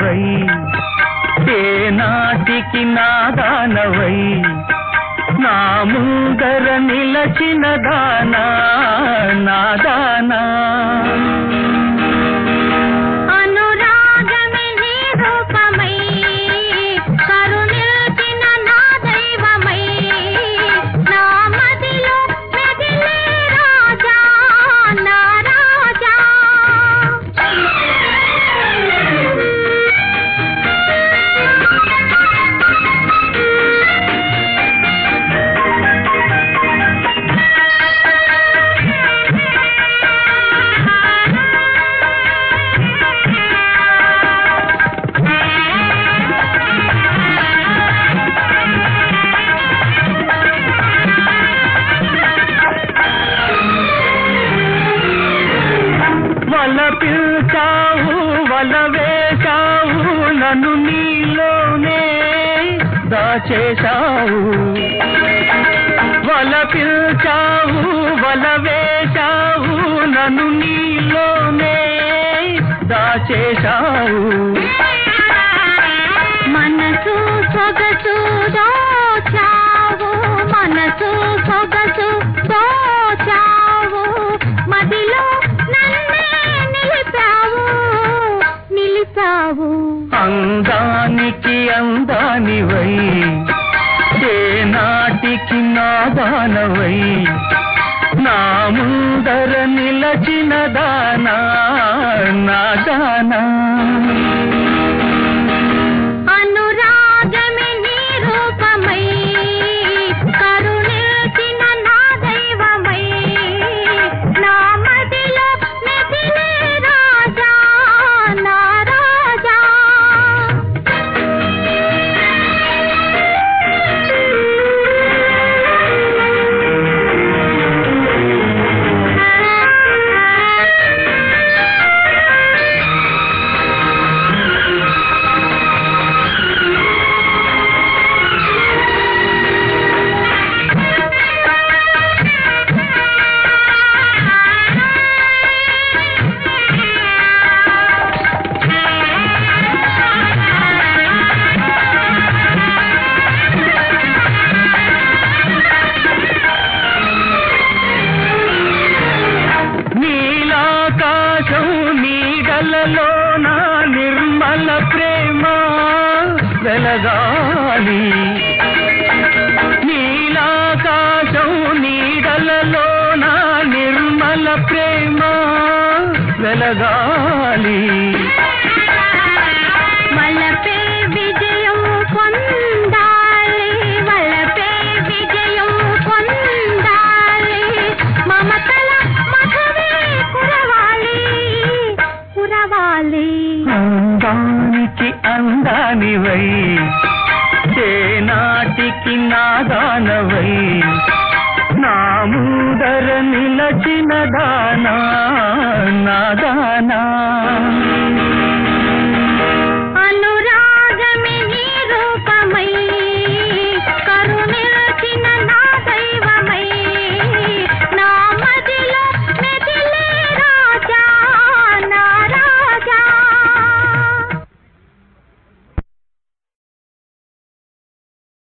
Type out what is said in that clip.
దానవై ఏ నాటికి నా దానవై నా ముందర నిలచిన దానా నా దానా అనురాగమే నీ రూపమై కరుణిల్చిన నా దైవమై నా మదిలో మెదిలే రాజా నా రాజా వల పిల్చావు వల వేశావు నన్ను నీలోనే దాచేశావు వల పిల్చావు వల వేశావు నన్ను నీలోనే దాచేశావు మనసు సొగసు దోచావు మనసు సొగసు దోచావు మదిలో నన్నే నిలిపావు నిలిపావు అందానికి అందానివై ఏ నాటికి నా దానవై నా ముందర నిలచిన దానా నా దానా అనురాగమే నీ రూపమై కరుణిల్చిన నా దైవమై నా మదిలో మెదిలే రాజా నా రాజా నీలాకాశం నీడలలో నా నిర్మల ప్రేమ వెలగాలి నీలాకాశం నీడలలో నా నిర్మల ప్రేమ వెలగాలి వలపే విజయం పొందాలి వలపే విజయం పొందాలి మమతల మధువే కురవాలి కురవాలి అందానికి అందానివై ఏ నాటికి నాదానవై నా ముందర నిలచిన దానా నా దానా